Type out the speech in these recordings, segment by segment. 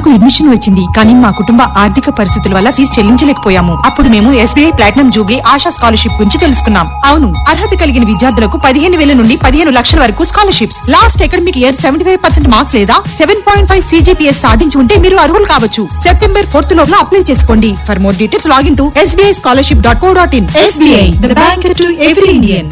నాకు అడ్మిషన్ వచ్చింది కానీ మా కుటుంబ ఆర్థిక పరిస్థితుల వల్ల ఫీజు చెల్లించలేకపోయాము అప్పుడు మేము SBI platinum jubilee Asha scholarship గురించి తెలుసుకున్నాం అవును అర్హత కలిగిన విద్యార్థులకు పదిహేను వేల నుండి పదిహేను లక్షల వరకు scholarships last academic year seventy five percent marks లేదా సెవెన్ పాయింట్ ఫైవ్ సీజీపీఎస్ సాధించి ఉంటే మీరు అర్హులు కావచ్చు సెప్టెంబర్ ఫోర్త్ లోపల అప్లై చేసుకోండి for more details login to SBI scholarship dot co dot in SBI the bank to every Indian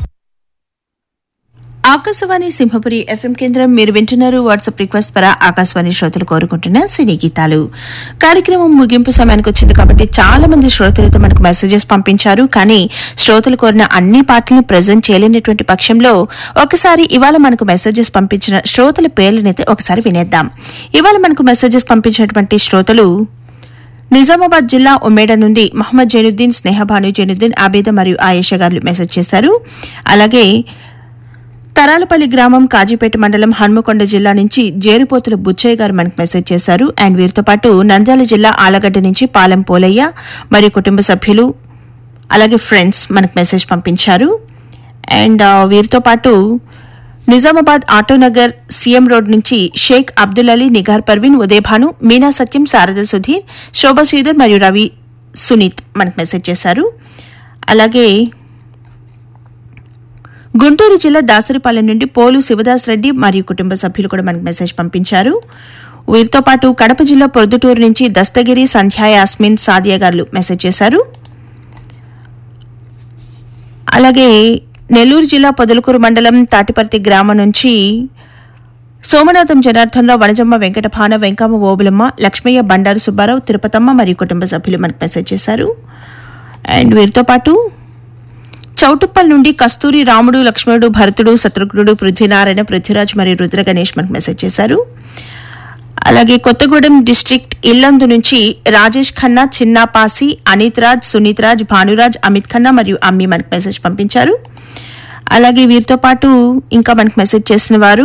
Akashvani Simhapuri FM కేంద్రం మీరు వింటున్నారు వాట్సాప్ రిక్వెస్ట్ ద్వారా ఆకాశవాణి శ్రోతలు కోరుకుంటున్న సినీ గీతాలు కార్యక్రమం ముగింపు సమయానికి వచ్చింది కాబట్టి చాలా మంది శ్రోతలతో మనకు మెసేజెస్ పంపించారు కానీ శ్రోతలు కోరిన అన్ని పాటలను ప్రజెంట్ చేయలేనటువంటి పక్షంలో ఒకసారి ఇవాళ మనకు మెసేజెస్ పంపించిన శ్రోతల పేర్లనైతే ఒకసారి వినేద్దాం ఇవాళ మనకు మెసేజెస్ పంపించినటువంటి శ్రోతలు నిజామాబాద్ జిల్లా ఉమ్మేడ నుండి మహమ్మద్ జైనుద్దీన్ స్నేహభాను జైనుద్దీన్ ఆబేద మరియు ఆయేషా గారు మెసేజ్ చేశారు అలాగే తరాలపల్లి గ్రామం కాజీపేట మండలం హన్మకొండ జిల్లా నుంచి జేరుపోతుల బుచ్చయ్య గారు మనకు మెసేజ్ చేశారు అండ్ వీరితో పాటు నంద్యాల జిల్లా ఆలగడ్డ నుంచి పాలెం పోలయ్య మరియు కుటుంబ సభ్యులు అలాగే ఫ్రెండ్స్ మనకు మెసేజ్ పంపించారు అండ్ ఆ, వీరితో పాటు నిజామాబాద్ ఆటోనగర్ సీఎం రోడ్ నుంచి షేక్ అబ్దుల్ అలీ నిగార్ పర్వీన్ ఉదయభాను మీనా సత్యం శారద సుధీర్ శోభా శ్రీధర్ మరియు రవి సునీత్ మనకు మెసేజ్ చేశారు అలాగే గుంటూరు జిల్లా దాసరిపాలెం నుండి పోలు శివదాస్ రెడ్డి మరియు కుటుంబ సభ్యులు కూడా మనకు మెసేజ్ పంపించారు వీరితో పాటు కడప జిల్లా పొద్దుటూరు నుంచి దస్తగిరి సంధ్యా యాస్మిన్ సాదియా గారు మెసేజ్ చేశారు అలాగే నెల్లూరు జిల్లా పొదలకూరు మండలం తాటిపర్తి గ్రామం నుంచి సోమనాథం జనార్దనరావు వనజమ్మ వెంకటభాన వెంకమ్మ ఓబులమ్మ లక్ష్మయ్య బండారు సుబ్బారావు తిరుపతమ్మ మరియు కుటుంబ సభ్యులు మనకు మెసేజ్ చేశారు అండ్ వీరితో పాటు చౌటుప్పల్ నుండి కస్తూరి రాముడు లక్ష్మణుడు భరతుడు శత్రుఘ్నుడు పృథ్వీనారాయణ పృథ్వీరాజ్ మరియు రుద్ర గణేష్ మనకు మెసేజ్ చేశారు అలాగే కొత్తగూడెం డిస్ట్రిక్ట్ ఇల్లందు నుంచి రాజేష్ ఖన్నా చిన్నాపాసి అనిత్ రాజ్ సునీత్ రాజ్ భానురాజ్ అమిత్ ఖన్నా మరియు అమ్మి మనకు మెసేజ్ పంపించారు అలాగే వీరితో పాటు ఇంకా మనకు మెసేజ్ చేసిన వారు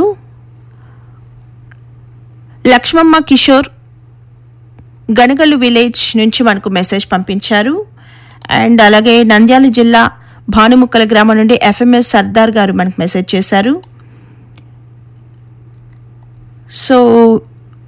లక్ష్మమ్మ కిషోర్ గనగల్లు విలేజ్ నుంచి మనకు మెసేజ్ పంపించారు అండ్ అలాగే నంద్యాల జిల్లా భానుముక్కల గ్రామం నుండి ఎఫ్ఎంఎస్ సర్దార్ గారు మనకు మెసేజ్ చేశారు సో